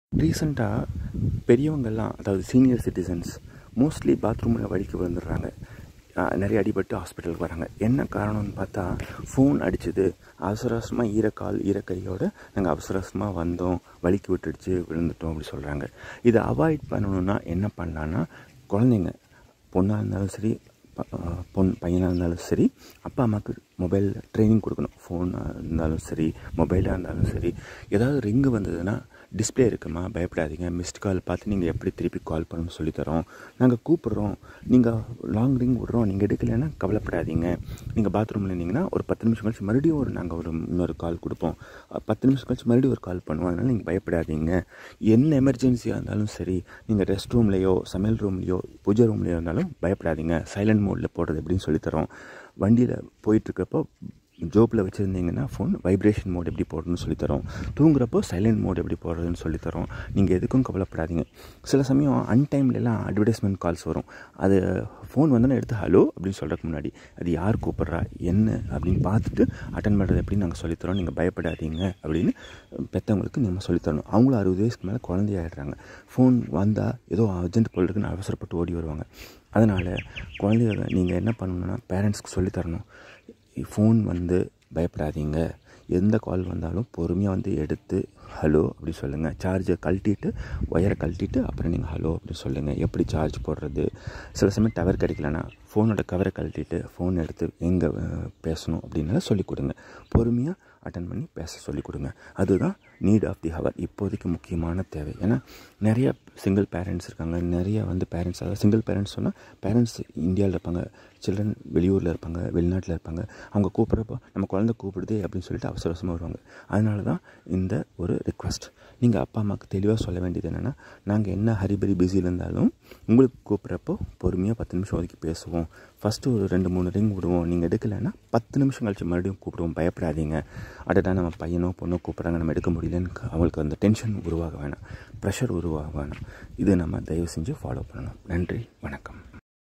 ரீசெண்டாக பெரியவங்கெல்லாம் அதாவது senior citizens mostly பாத்ரூமில் வழிக்கு விழுந்துடுறாங்க அஹ் நிறைய அடிபட்டு ஹாஸ்பிட்டலுக்கு வராங்க என்ன காரணம்னு பார்த்தா ஃபோன் அடிச்சது அவசர அவசரமாக ஈரக்கால் ஈரக்கையோடு நாங்கள் அவசர அவசரமாக வந்தோம் வலிக்கு விட்டுடுச்சு விழுந்துட்டோம் அப்படி சொல்கிறாங்க இதை அவாய்ட் பண்ணணுன்னா என்ன பண்ணலான்னா குழந்தைங்க பொண்ணாக இருந்தாலும் சரி ப- அஹ் பொன் பையனாக இருந்தாலும் சரி அப்பா அம்மாவுக்கு மொபைல் ட்ரைனிங் கொடுக்கணும் ஃபோனாக இருந்தாலும் சரி மொபைலாக இருந்தாலும் சரி ஏதாவது ரிங்கு வந்ததுன்னா டிஸ்ப்ளே இருக்குமா பயப்படாதீங்க மிஸ்ட் கால் பார்த்து நீங்கள் எப்படி திருப்பி கால் பண்ணணும்னு சொல்லித்தரோம் நாங்கள் கூப்பிட்றோம் நீங்கள் லாங் ரிங் விட்றோம் நீங்கள் எடுக்கலைன்னா கவலைப்படாதீங்க நீங்கள் பாத்ரூமில் இருந்தீங்கன்னா ஒரு பத்து நிமிஷம் கழிச்சு மறுபடியும் ஒரு நாங்கள் ஒரு இன்னொரு கால் கொடுப்போம் அஹ் பத்து நிமிஷம் கழிச்சு மறுபடியும் ஒரு கால் பண்ணுவோம் அதனால் நீங்கள் பயப்படாதீங்க என்ன எமர்ஜென்சியாக இருந்தாலும் சரி நீங்கள் ரெஸ்ட் ரூம்லேயோ சமையல் ரூம்லேயோ பூஜை ரூம்லேயோ இருந்தாலும் பயப்படாதீங்க சைலண்ட் மோடில் போடுறது எப்படின்னு சொல்லித்தரோம் வண்டியில் போயிட்டுருக்கப்போ ஜோப்பில் வச்சுருந்தீங்கன்னா ஃபோன் வைப்ரேஷன் மோட் எப்படி போடணும்னு சொல்லித்தரோம் தூங்குறப்போ சைலண்ட் மோட் எப்படி போடுறதுன்னு சொல்லித்தரோம் நீங்கள் எதுக்கும் கவலைப்படாதீங்க சில சமயம் அன்டைம்லலாம் அட்வர்டைஸ்மெண்ட் கால்ஸ் வரும் அது ஃபோன் வந்தோன்னே எடுத்து ஹலோ அப்படின்னு சொல்கிறதுக்கு முன்னாடி அது யார் கூப்பிட்றா என்ன அப்படின்னு பார்த்துட்டு அட்டன் பண்ணுறது எப்படின்னு நாங்கள் சொல்லித்தரோம் நீங்கள் பயப்படாதீங்க அப்படின்னு பெற்றவங்களுக்கு நம்ம சொல்லித்தரணும் அவங்களும் அறுபது வயசுக்கு மேலே குழந்தையாயிடுறாங்க ஃபோன் வந்தால் ஏதோ அர்ஜென்ட் போல் இருக்குன்னு அவசரப்பட்டு ஓடி வருவாங்க அதனால் குழந்தைய நீங்கள் என்ன பண்ணணும்னா பேரண்ட்ஸ்க்கு சொல்லித்தரணும் ஃபோன் வந்து பயப்படாதீங்க எந்த கால் வந்தாலும் பொறுமையாக வந்து எடுத்து ஹலோ அப்படி சொல்லுங்கள் சார்ஜை கழட்டிட்டு ஒயரை கழட்டிட்டு அப்புறம் நீங்கள் ஹலோ அப்படி சொல்லுங்கள் எப்படி சார்ஜ் போடுறது சில சமயம் டவர் கிடைக்கலனா ஃபோனோட கவரை கழட்டிட்டு ஃபோன் எடுத்து எங்கே பேசணும் அப்படின்னு சொல்லிக் கொடுங்க பொறுமையாக அட்டன் பண்ணி பேச சொல்லிக் கொடுங்க அதுதான் நீட் ஆஃப் தி ஹவர் இப்போதைக்கு முக்கியமான தேவை ஏன்னா நிறைய சிங்கிள் பேரண்ட்ஸ் இருக்காங்க நிறைய வந்து பேரண்ட்ஸ் அதாவது சிங்கிள் பேரண்ட்ஸ் சொன்னால் பேரண்ட்ஸ் இந்தியாவில் இருப்பாங்க சில்ட்ரன் வெளியூரில் இருப்பாங்க வெளிநாட்டில் இருப்பாங்க அவங்க கூப்பிட்றப்போ நம்ம குழந்தை கூப்பிடுது அப்படின்னு சொல்லிட்டு அவசர அவசரமாக வருவாங்க அதனால தான் இந்த ஒரு ரிக்வஸ்ட் நீங்கள் அப்பா அம்மாவுக்கு தெளிவாக சொல்ல வேண்டியது என்னென்னா நாங்கள் என்ன ஹரிபரி பிஸியில் இருந்தாலும் உங்களுக்கு கூப்பிட்றப்போ பொறுமையாக பத்து நிமிஷம் ஒதுக்கி பேசுவோம் ஃபஸ்ட்டு ஒரு ரெண்டு மூணு ரிங் விடுவோம் நீங்கள் எடுக்கலைன்னா பத்து நிமிஷம் கழிச்சு மறுபடியும் கூப்பிடுவோம் பயப்படாதீங்க அடடா நம்ம பையனோ பொண்ணோ கூப்பிட்றாங்க நம்ம எடுக்க முடியலன்னு அவங்களுக்கு அந்த டென்ஷன் உருவாக வேணாம் ப்ரெஷர் உருவாக வேணாம் இது நம்ம தயவு செஞ்சு ஃபாலோ பண்ணணும் நன்றி வணக்கம்